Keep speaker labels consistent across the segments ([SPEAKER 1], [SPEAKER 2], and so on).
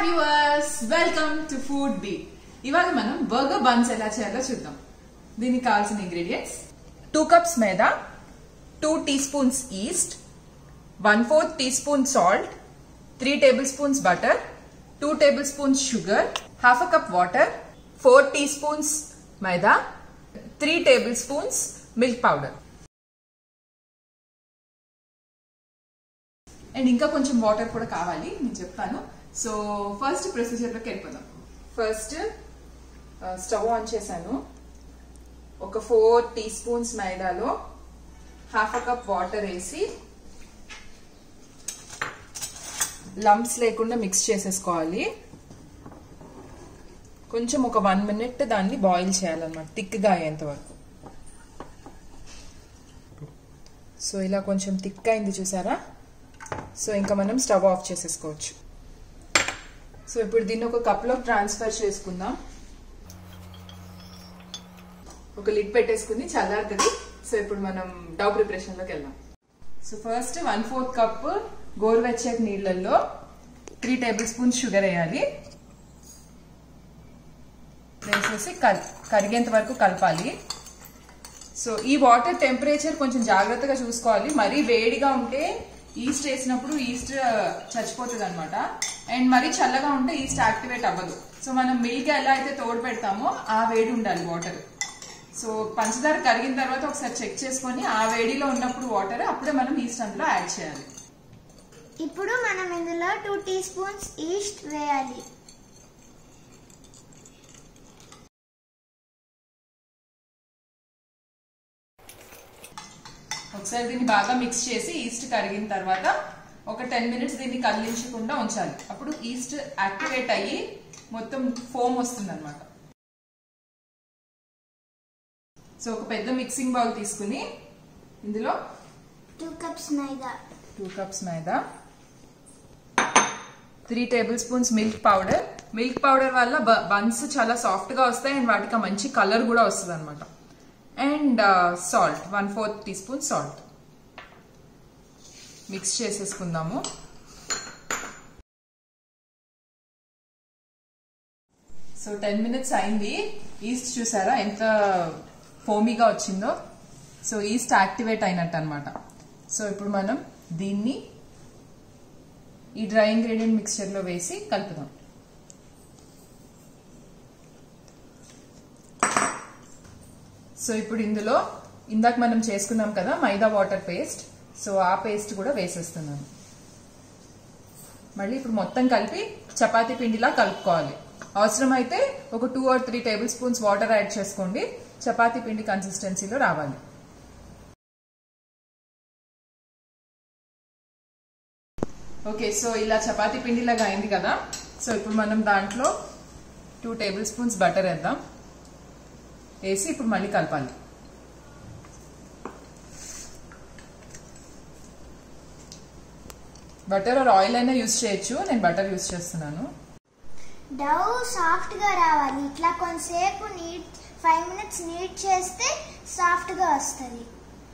[SPEAKER 1] viewers welcome to food bee ఇవాళ మనం burger buns ఎలా చేయాలో చూద్దాం దీనికి కావాల్సిన ingredients two cups maida two teaspoons yeast one fourth teaspoon salt three tablespoons butter two tablespoons sugar half a cup water four teaspoons maida three tablespoons milk powder and ఇంకా కొంచెం water కూడా కావాలి నేను చెప్తాను so first ప్రొసీజర్లోకి వెళ్ళిపోదాం first stove on చేశాను ఒక four teaspoons మైదాలో హాఫ్ అ కప్ వాటర్ వేసి లంప్స్ లేకుండా మిక్స్ చేసేసుకోవాలి కొంచెం ఒక వన్ మినిట్ దాన్ని బాయిల్ చేయాలన్నమాట థిక్గా అయ్యేంత వరకు సో ఇలా కొంచెం థిక్ అయింది చూసారా సో ఇంకా మనం స్టవ్ ఆఫ్ చేసేసుకోవచ్చు సో ఇప్పుడు దీన్ని ఒక కప్లో ట్రాన్స్ఫర్ చేసుకుందాం ఒక లిడ్ పెట్టేసుకుని చల్లారుతుంది సో ఇప్పుడు మనం డౌ ప్రిపరేషన్లోకి వెళ్దాం so first one fourth cup గోరువెచ్చటి నీళ్ళల్లో త్రీ టేబుల్ స్పూన్స్ షుగర్ వేయాలి వేసేసి కరిగేంత వరకు కలపాలి సో ఈ వాటర్ టెంపరేచర్ కొంచెం జాగ్రత్తగా చూసుకోవాలి మరీ వేడిగా ఉంటే ఈస్ట్ వేసినప్పుడు ఈస్ట్ చచ్చిపోతుంది అనమాట అండ్ మరీ చల్లగా ఉంటే ఈస్ట్ యాక్టివేట్ అవ్వదు సో మనం మిల్క్ ఎలా అయితే తోడు పెడతామో ఆ వేడి ఉండాలి వాటర్ సో పంచదార కరిగిన తర్వాత ఒకసారి చెక్ చేసుకొని ఆ వేడిలో ఉన్నప్పుడు వాటర్ అప్పుడే మనం ఈస్ట్ అందులో యాడ్ చేయాలి
[SPEAKER 2] ఇప్పుడు మనం ఇందులో టూ టీ స్పూన్స్ ఈస్ట్ వేయాలి
[SPEAKER 1] ఒకసారి దీన్ని బాగా మిక్స్ చేసి ఈస్ట్ కరిగిన తర్వాత ఒక టెన్ మినిట్స్ దీన్ని కదిలించకుండా ఉంచాలి అప్పుడు ఈస్ట్ యాక్టివేట్ అయ్యి మొత్తం ఫోమ్ వస్తుంది అనమాట సో ఒక పెద్ద మిక్సింగ్ బౌల్ తీసుకుని ఇందులో
[SPEAKER 2] టూ కప్స్ మైదా
[SPEAKER 1] టూ కప్స్ మైదా three tablespoons milk powder milk powder వల్ల బన్స్ చాలా సాఫ్ట్ గా వస్తాయి అండ్ వాటికి మంచి కలర్ కూడా వస్తుంది అనమాట and salt one fourth teaspoon salt mix చేసేసుకుందాము సో టెన్ మినిట్స్ అయింది ఈస్ట్ చూసారా ఎంత ఫోమీగా వచ్చిందో సో ఈస్ట్ యాక్టివేట్ అయినట్టు అనమాట సో ఇప్పుడు మనం దీన్ని ఈ డ్రై ఇంగ్రీడియంట్ మిక్చర్లో వేసి కలుపుదాం సో ఇప్పుడు ఇందులో ఇందాక మనం చేసుకున్నాం కదా మైదా వాటర్ పేస్ట్ సో ఆ పేస్ట్ కూడా వేసేస్తున్నాను మళ్ళీ ఇప్పుడు మొత్తం కలిపి చపాతీ పిండిలా కలుపుకోవాలి అవసరమైతే ఒక two or three tablespoons water add చేసుకోండి చపాతీ పిండి కన్సిస్టెన్సీలో రావాలి ఓకే సో ఇలా చపాతీ పిండిలాగా అయింది కదా సో ఇప్పుడు మనం దాంట్లో టూ టేబుల్ స్పూన్స్ బటర్ వేద్దాం వేసి ఇప్పుడు మళ్ళీ కలపాలి బటర్ ఆర్ ఆయిల్ అయినా యూస్ చేయొచ్చు నేను బటర్ యూస్ చేస్తున్నాను
[SPEAKER 2] డౌ సాఫ్ట్ గా రావాలి ఇట్లా కొంతసేపు నీట్ ఫైవ్ మినిట్స్ నీట్ చేస్తే సాఫ్ట్ గా వస్తుంది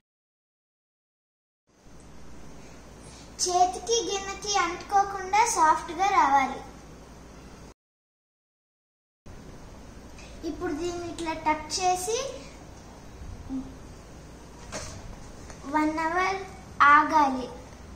[SPEAKER 2] చేతికి గిన్నెకి అంటుకోకుండా సాఫ్ట్ గా రావాలి ఇప్పుడు దీన్ని ఇట్లా టక్ చేసి వన్ అవర్ ఆగాలి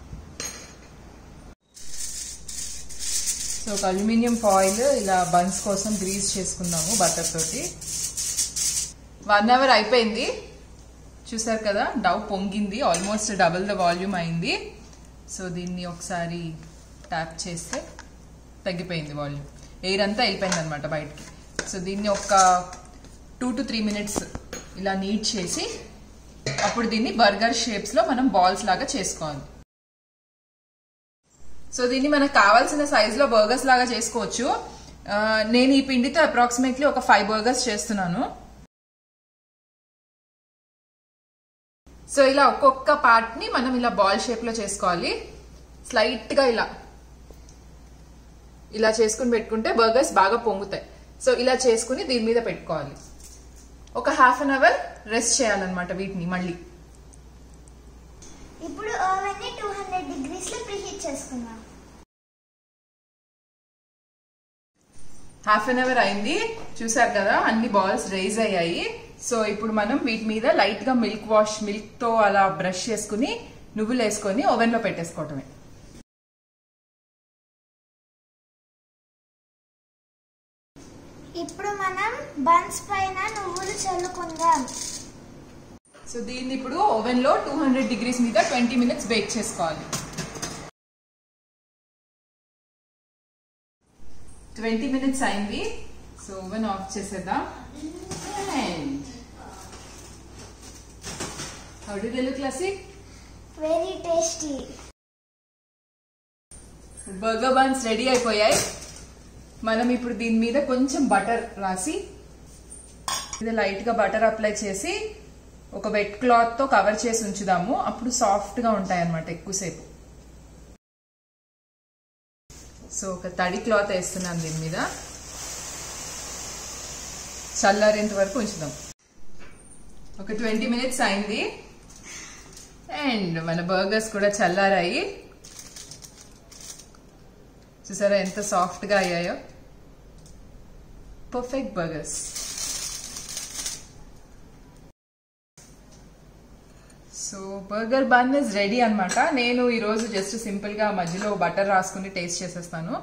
[SPEAKER 1] సో ఒక అల్యూమినియం ఫాయిల్ ఇలా బన్స్ కోసం గ్రీస్ చేసుకున్నాము బటర్ తోటి వన్ అవర్ అయిపోయింది చూసారు కదా డవ్ పొంగింది ఆల్మోస్ట్ డబుల్ ద వాల్యూమ్ అయింది సో దీన్ని ఒకసారి ట్యాప్ చేస్తే తగ్గిపోయింది వాల్యూమ్ ఎయిర్ అంతా వెళ్ళిపోయింది అనమాట బయటికి సో దీన్ని ఒక టూ టు త్రీ మినిట్స్ ఇలా నీట్ చేసి అప్పుడు దీన్ని బర్గర్ షేప్స్లో మనం బాల్స్ లాగా చేసుకోవాలి సో దీన్ని మనకు కావాల్సిన సైజులో బర్గర్స్ లాగా చేసుకోవచ్చు నేను ఈ పిండితో అప్రాక్సిమేట్లీ ఒక ఫైవ్ బర్గర్స్ చేస్తున్నాను సో ఇలా ఒక్కొక్క పార్ట్ ని మనం ఇలా బాల్ షేప్ లో చేసుకోవాలి స్లైట్ గా ఇలా ఇలా చేసుకుని పెట్టుకుంటే బర్గర్స్ బాగా పొంగుతాయి సో ఇలా చేసుకుని దీని మీద పెట్టుకోవాలి ఒక హాఫ్ అన్ అవర్ రెస్ట్ చేయాలన్నమాట వీటిని మళ్ళీ
[SPEAKER 2] ఇప్పుడు ఓవెన్ ని టూ హండ్రెడ్ డిగ్రీస్ లో ప్రీహీట్ చేసుకుందాం
[SPEAKER 1] హాఫ్ అన్ అవర్ అయింది చూసారు కదా అన్ని బాల్స్ రైజ్ అయ్యాయి సో ఇప్పుడు మనం వీటి మీద లైట్ గా మిల్క్ వాష్ మిల్క్ తో అలా బ్రష్ చేసుకుని నువ్వులు వేసుకొని ఓవెన్ లో పెట్టేసుకోవటమే
[SPEAKER 2] ఇప్పుడు మనం బన్స్ పైన నువ్వులు చల్లుకుందాం
[SPEAKER 1] సో దీన్ని ఇప్పుడు ఓవెన్ లో టూ హండ్రెడ్ డిగ్రీస్ మీద ట్వంటీ మినిట్స్ బేక్ చేసుకోవాలి ట్వంటీ మినిట్స్ అయింది సో ఓవెన్ ఆఫ్ చేసేద్దాం and how do they look classic
[SPEAKER 2] very tasty
[SPEAKER 1] burger buns ready అయిపోయాయి మనం ఇప్పుడు దీని మీద కొంచెం బటర్ రాసి ఇది లైట్ గా బటర్ అప్లై చేసి ఒక వెట్ క్లాత్ తో కవర్ చేసి ఉంచుదాము అప్పుడు సాఫ్ట్ గా ఉంటాయి అనమాట ఎక్కువసేపు సో ఒక తడి క్లాత్ వేస్తున్నాను దీని మీద చల్లారేంత వరకు ఉంచుదాం ఒక ట్వంటీ మినిట్స్ అయింది అండ్ మన బర్గర్స్ కూడా చల్లారాయి చూసారా ఎంత సాఫ్ట్ గా అయ్యాయో perfect burgers so burger bun is ready అన్నమాట నేను ఈరోజు జస్ట్ సింపుల్ గా మధ్యలో బటర్ రాసుకుని టేస్ట్ చేసేస్తాను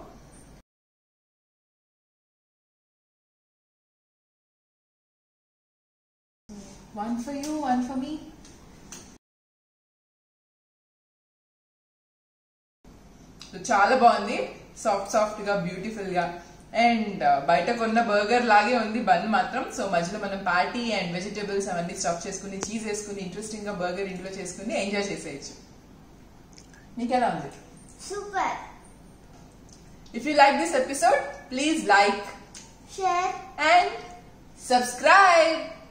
[SPEAKER 1] one for you one for me చాలా బాగుంది సాఫ్ట్ సాఫ్ట్ గా బ్యూటిఫుల్ గా అండ్ బయట కొన్న బర్గర్ లాగే ఉంది బన్ మాత్రం సో మధ్యలో మనం పార్టీ అండ్ వెజిటేబుల్స్ అవన్నీ స్టఫ్ చేసుకుని చీజ్ వేసుకుని ఇంట్రెస్టింగ్ గా బర్గర్ ఇంట్లో చేసుకుని ఎంజాయ్ చేసేయచ్చు మీకు ఎలా ఉంది
[SPEAKER 2] super
[SPEAKER 1] if you like this episode please like
[SPEAKER 2] share
[SPEAKER 1] and subscribe